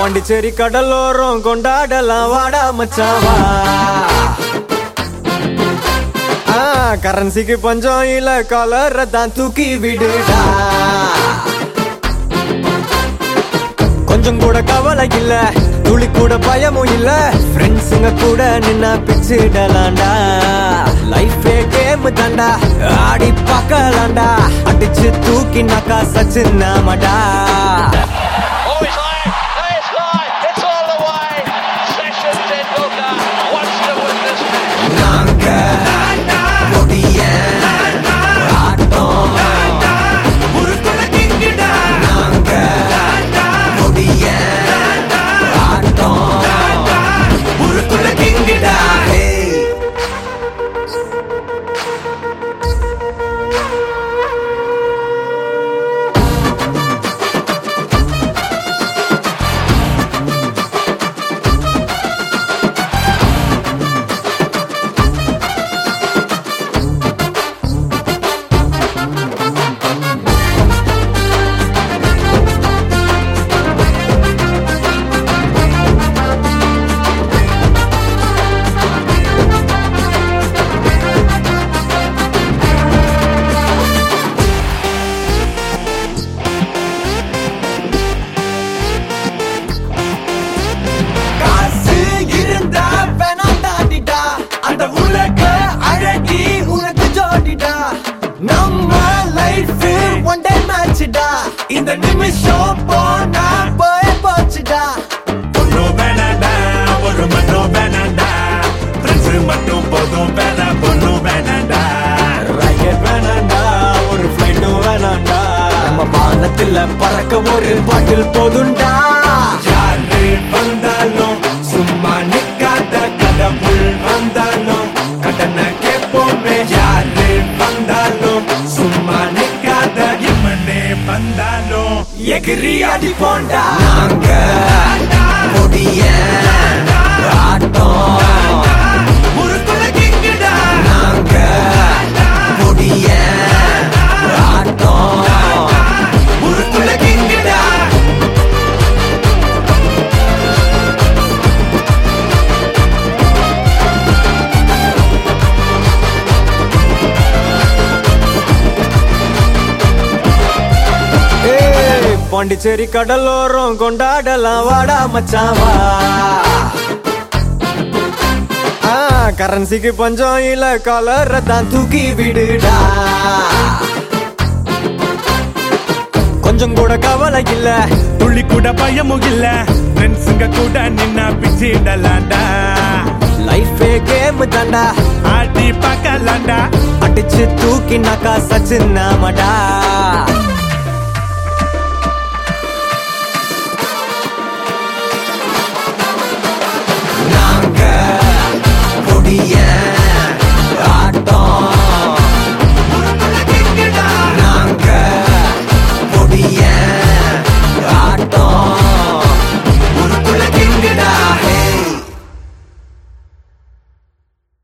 பாண்டிச்சேரி கடலோரம் கொண்டாடலாம் வாடா மச்சாவா கரன்சிக்கு பஞ்சம் இல்ல கலரை தான் தூக்கி விடுடா கொஞ்சம் கூட கவலை இல்ல துளி கூட பயமும் இல்ல ஃப்ரெண்ட்ஸுங்க கூட நின்னா பிச்சிடலாண்டா லைஃபே கேம் தாண்டா ஆடி பார்க்கலாண்டா அடிச்சு தூக்கி நாக்கா Sachin நாமடா Oh, it's high. Hey, it's high. It's all the way. Session Tendulkar wants to win this match. நாங்க கொடிய ஆட்டம் நாங்க கொடிய ஆட்டம் Hey. காசு இருந்தா வேணாண்டாடிடா அந்த உலக அழகி உனக்கு ஜோடிடா நம்ம லைஃப் ஒன் டே மேட்ச்டா இந்த நிமிஷம் போனா போய் போச்சுடா பொண்ணு வேணாண்டா ஒரு மண்ணும் வேணாண்டா ஃப்ரெண்ட்ஸ் மட்டும் போதும் வேணா பொண்ணு வேணாண்டா ராக்கெட் வேணாண்டா ஒரு ஃப்ளைட்டும் வேணாண்டா நம்ம வானத்துல பறக்க ஒரு பாட்டில் போதுண்டா யாரு வந்தாலும் சும்மா நிக்காத கடவுள் வந்தாலும் கடனை கேட்போமே யாரு வந்தாலும் சும்மா நிக்காத இம்மனே வந்தாலும் எகிரி அடி போண்டா நாங்க கொடிய ஆட்டம் முறுக்குல கிங்குடா நாங்க கொடிய ஆட்டம் முறுக்குல கிங்குடா ஏய், பாண்டிச்சேரி கடலோரம் கொண்டாடலாம் வாடா மச்சாவா ஆ, கரன்சிக்கு பஞ்சம் இல்ல கலரை தான் தூக்கி விடுடா கொஞ்சம் கூட கவலை இல்ல துள்ளி கூட பயமும் இல்ல ஃப்ரெண்ட்ஸுங்க கூட நின்னா பிச்சிடலாண்டா லைஃபே கேம் தாண்டா ஆடி பார்க்கலாண்டா அடிச்சு தூக்கி நாக்கா சச்சின் நாமடா